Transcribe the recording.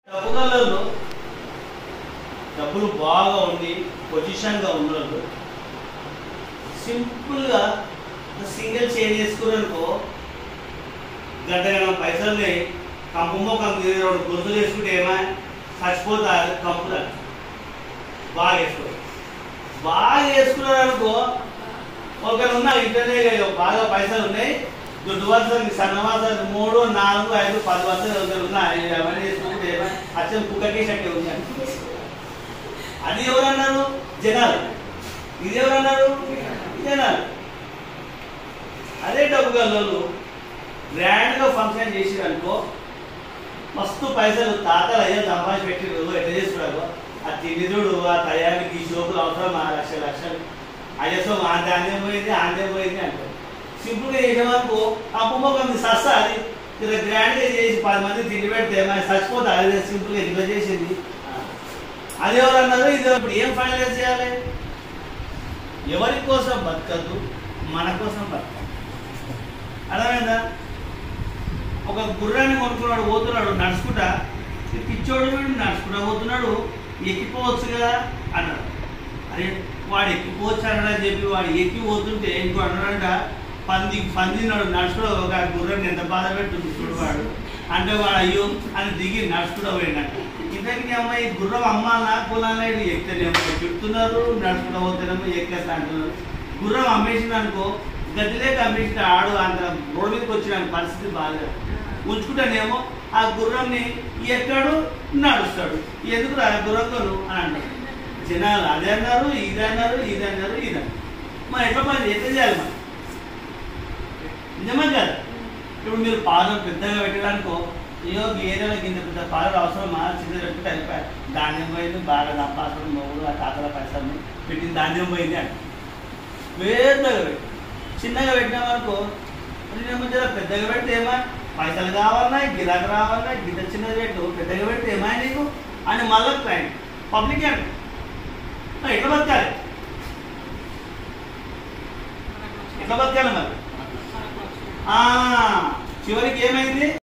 డబ్బులలో డబ్బులు బాగా ఉండి పొజిషన్గా ఉన్నోళ్ళు సింపుల్గా సింగిల్ చేంజ్ చేసుకున్నారనుకో గంట గంట పైసల్ని కంపమో కంపు రెండు గుర్తులు వేసుకుంటే ఏమా చచ్చిపోతారు కంపుతారు బాగా వేసుకో బాగా వేసుకున్నారనుకో ఒకరు ఉన్నా ఇంటనే బాగా పైసలు ఉన్నాయి దొడ్డు వరుసలు సన్న వరుసలు మూడు నాలుగు ఐదు పది వరుసలు ఒకరు ఉన్నాయి అవన్నీ చేసుకుంటే అచ్చం కుక్కకేసట్టే ఉంది అని. అది ఎవరన్నారు జనాలు ఇది ఎవరన్నారు జనాలు అదే డబ్బు గల్లోళ్ళు గ్రాండ్గా ఫంక్షన్ చేసిరనుకో మస్తు పైసలు తాతలు అయ్యో సంపాదించి పెట్టిరు ఎట్లా చేసుకున్నారు ఆ తిండిదుడు ఆ తయారీకి ఈ షోకులు అవసరం ఆ లక్ష లక్షలు అయ్యో ఆందే ఆందే పోయింది ఆందే పోయింది అంటారు సింపుల్గా చేసేవరకు ఆ పుమ్మకం సస్తా అది ఇలా గ్రాండ్గా చేసి పది మంది తిండి పెడితే మరి చచ్చిపోతా అది సింపుల్గా ఇట్లా చేసింది అది ఎవరు అన్నారు ఇది ఇప్పుడు ఏం ఫైనలైజ్ చేయాలి ఎవరి కోసం బతకద్దు మన కోసం బతకాలి అర్థమైందా ఒక గుర్రాన్ని కొనుక్కున్నాడు పోతున్నాడు నడుచుకుంటా ఈ పిచ్చోడు వీడు నడుచుకుంటా పోతున్నాడు ఎక్కిపోవచ్చు కదా అన్నాడు అరే వాడు ఎక్కిపోవచ్చు అన్నాడని చెప్పి వాడు ఎక్కి పోతుంటే ఇంకో అన్నాడంట పంది పందినాడు నడుచుకుంటూ ఒక గుర్రాన్ని ఎంత బాధ పెట్టుంది చూడు వాడు అంటే వాడు అయ్యో అని దిగి నడుచుకుంటూ పోయిందంట ఇంతకీ అమ్మాయి గుర్రం అమ్మాలా పొలాలా ఇది ఎక్కితేనేమో చెప్తున్నారు నడుచుకుంటూ పోతేనేమో ఎక్కేస్తా అంటున్నారు గుర్రం అమ్మేసింది అనుకో గదిలేక అమ్మేసిన ఆడు అంత రోడ్డు మీదకి వచ్చిన పరిస్థితి బాగాలేదు ఉంచుకుంటేనేమో ఆ గుర్రంని ఎక్కాడు నడుస్తాడు ఎందుకు రా గుర్రంతోను అని అంటాడు జనాలు అదే అన్నారు ఇది అన్నారు ఇది అన్నారు ఇది అన్నారు మరి ఎట్లా పని ఎట్లా చేయాలి మరి నిజమే కదా ఇప్పుడు మీరు పాదం పెద్దగా పెట్టడానికో ఏదో ఏరియాలో ఇంత పెద్ద పాదలు అవసరమా చిన్న పెట్టుకుంటే అయిపోయాయి ధాన్యం పోయింది బాగా సంపాదన మొగుడు ఆ తాతల పైసలు పెట్టిన ధాన్యం పోయింది అంటే పెద్దగా పెట్టి చిన్నగా పెట్టినామనుకో నేను మధ్యలో పెద్దగా పెడితే ఏమా పైసలు కావాలన్నా గిరాకు రావాలన్నా గిద్ద చిన్నది పెట్టు పెద్దగా పెడితే ఏమా నీకు అని మళ్ళీ క్లయింట్ పబ్లిక్ అంట మరి ఎట్లా బతకాలి ఎట్లా బతకాలి మరి ఆ, చివరికి ఏమైంది